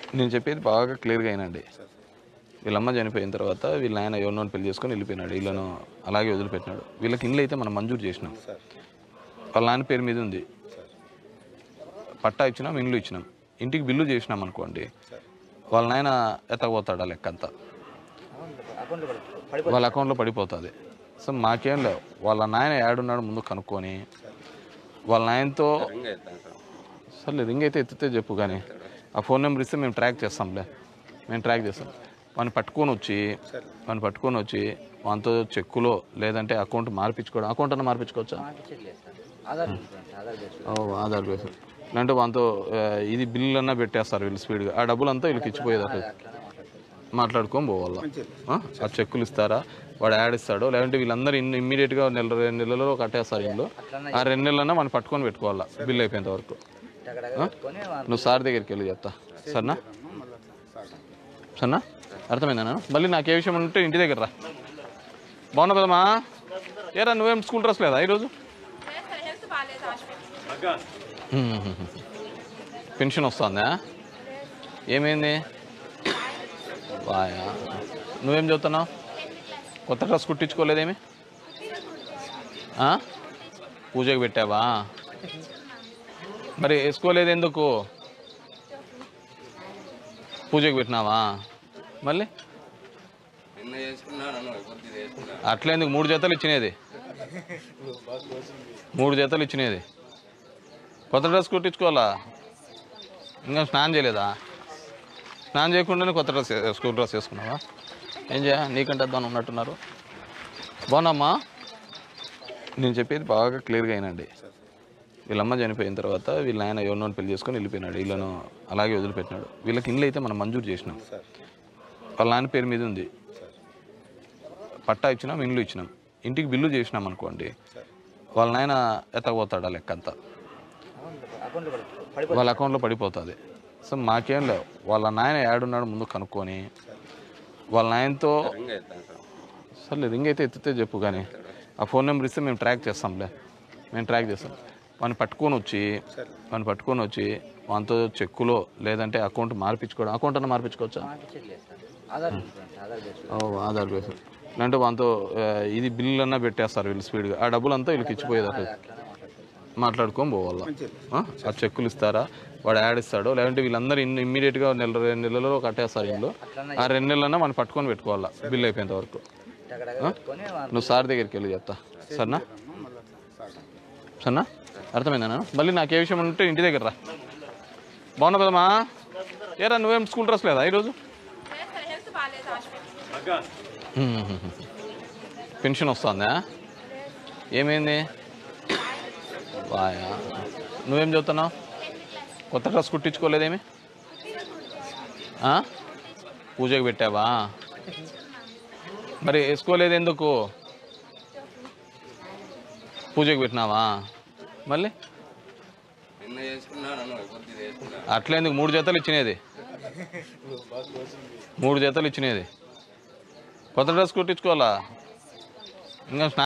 నేను చెప్పేది బాగా క్లియర్గా అయినండి వీళ్ళమ్మ చనిపోయిన తర్వాత వీళ్ళ ఆయన ఎవరినో పెళ్లి చేసుకొని వెళ్ళిపోయినాడు వీళ్ళను అలాగే వదిలిపెట్టినాడు వీళ్ళకి ఇల్లు అయితే మనం మంజూరు చేసినాం వాళ్ళ నాన్న పేరు మీద ఉంది పట్టా ఇచ్చినాం ఇండ్లు ఇచ్చినాం ఇంటికి బిల్లు చేసినాం అనుకోండి వాళ్ళ నాయన ఎత్తకపోతాడు ఆ లెక్క అంతా వాళ్ళ అకౌంట్లో పడిపోతుంది సో మాకేం లేవు వాళ్ళ నాయన ఏడున్నాడు ముందు కనుక్కొని వాళ్ళ నాయనతో సర్లే రింగ్ అయితే ఎత్తితే చెప్పు కానీ ఆ ఫోన్ నెంబర్ ఇస్తే మేము ట్రాక్ చేస్తాంలే మేము ట్రాక్ చేస్తాం వాడిని పట్టుకొని వచ్చి వాడిని పట్టుకొని వచ్చి వానితో చెక్కులో లేదంటే అకౌంట్ మార్పించుకోవడం అకౌంట్ అన్న మార్పించుకోవచ్చా ఆధార్ ఉంటుంది, ఆధార్ బేస్ ఓ ఆధార్ బేస్ లేదంటే వానితో ఆ, ఇది బిల్లు అన్నా పెట్టేస్తారు వీళ్ళు స్పీడ్గా ఆ డబ్బులు అంతా వీళ్ళకి ఇచ్చిపోయేది అట్లా అట్లానే మాట్లాడుతుంది మాట్లాడుకొని పోవాలా ఆ? ఆ చెక్కులు ఇస్తారా వాడు యాడ్ ఇస్తాడు లేదంటే వీళ్ళందరూ ఇన్ ఇమ్మీడియట్గా నెల రెండు నెలల్లో కట్టేస్తారు ఇల్లు ఆ రెండు నెలలన్నా మనం పట్టుకొని పెట్టుకోవాలా బిల్ అయిపోయేంత వరకు అక్కడ పెట్టుకొని వాళ్ళు నువ్వు సార్ దగ్గరికి వెళ్ళి చెప్తా సరేనా సరేనా అర్థమైందా మళ్ళీ నాకు ఏ విషయం ఉంటే ఇంటి దగ్గర రా బాగున్నా కదమ్మా ఏరా నువ్వేం స్కూల్ డ్రెస్ లేదా ఈరోజు హెల్త్ బాగాలేదు హాస్పిటల్ పెన్షన్ వస్తుందా ఏమైంది బాయా నువ్వేం చదువుతున్నావు కొత్త డ్రెస్ కుట్టించుకోలేదేమి ఆ? పూజకి పెట్టావా మరి వేసుకోలేదు ఎందుకు పూజకి పెట్టినావా మళ్ళీ నిన్న చేసుకున్నా నన్ను కొద్ది చేసుకున్నా అట్లా ఎందుకు మూడు జతలు ఇచ్చినది మూడు జతలు ఇచ్చినది కొత్త డ్రెస్ కుట్టించుకోవాలా ఇంకా స్నానం చేయలేదా స్నానం చేయకుండానే కొత్త డ్రెస్ స్కూల్ డ్రెస్ వేసుకున్నావా ఏం చేయ నీకంటే దాని ఉన్నట్టున్నారు బాగున్నామ్మా నేను చెప్పేది బాగా క్లియర్గా అయినండి వీళ్ళమ్మ చనిపోయిన తర్వాత వీళ్ళ ఆయన ఎవరినో పెళ్లి చేసుకొని వెళ్ళిపోయినాడు వీళ్ళను అలాగే వదిలిపెట్టినాడు వీళ్ళకి ఇల్లు అయితే మనం మంజూరు చేసినాం వాళ్ళ నాన్న పేరు మీద ఉంది పట్టా ఇచ్చినాం ఇండ్లు ఇచ్చినాం ఇంటికి బిల్లు చేసినాం అనుకోండి వాళ్ళ నాయన ఎత్తకపోతాడు ఆ లెక్క అంతా అకౌంట్లో పడుతుంది వాళ్ళ అకౌంట్లో పడిపోతుంది సో మాకేం లేవు వాళ్ళ నాయన ఏడున్నాడు ముందు కనుక్కొని వాళ్ళ నాయనతో రింగ్ అవుతాను సార్ సర్లే రింగ్ అయితే ఎత్తితే చెప్పు కానీ ఆ ఫోన్ నెంబర్ ఇస్తే మేము ట్రాక్ చేస్తాంలే మేము ట్రాక్ చేస్తాం వాడిని పట్టుకొని వచ్చి వాడిని పట్టుకొని వచ్చి వానితో చెక్కులో లేదంటే అకౌంట్ మార్పించుకోవడం అకౌంట్ అన్న మార్పించుకోవచ్చా మార్పించట్లేదు సార్ ఆధార్ ఉంటుంది, ఆధార్ బేస్ ఓ ఆధార్ బేస్ లేదంటే వానితో ఆ, ఇది బిల్లు అన్నా పెట్టేస్తారు వీళ్ళు స్పీడ్గా ఆ డబ్బులు అంతా వీళ్ళకి ఇచ్చిపోయేది అట్లా అట్లానే మాట్లాడుతుంది మాట్లాడుకొని పోవాలా ఆ? ఆ చెక్కులు ఇస్తారా వాడు యాడ్ ఇస్తాడు లేదంటే వీళ్ళందరూ ఇన్ ఇమ్మీడియట్గా నెల రెండు నెలల్లో కట్టేస్తారు ఇల్లు ఆ రెండు నెలలన్నా మనం పట్టుకొని పెట్టుకోవాలా బిల్ అయిపోయేంత వరకు అక్కడ పెట్టుకొని వాళ్ళు నువ్వు సార్ దగ్గరికి వెళ్ళి చెప్తా సరేనా సరేనా అర్థమైందా మళ్ళీ నాకు ఏ విషయం ఉంటే ఇంటి దగ్గర రా బాగున్నా కదమ్మా ఏరా నువ్వేం స్కూల్ డ్రెస్ లేదా ఈరోజు హెల్త్ బాగాలేదు హాస్పిటల్ పెన్షన్ వస్తుందా ఏమైంది బాయా నువ్వేం చదువుతున్నావు కొత్త డ్రెస్ కుట్టించుకోలేదేమి ఆ? పూజకి పెట్టావా మరి వేసుకోలేదు ఎందుకు పూజకి పెట్టినావా మళ్ళీ నిన్న చేసుకున్నా నన్ను కొద్ది చేసుకున్నా అట్లా ఎందుకు మూడు జతలు ఇచ్చినది మూడు జతలు ఇచ్చినది కొత్త డ్రెస్ కుట్టించుకోవాలా ఇంకా స్నా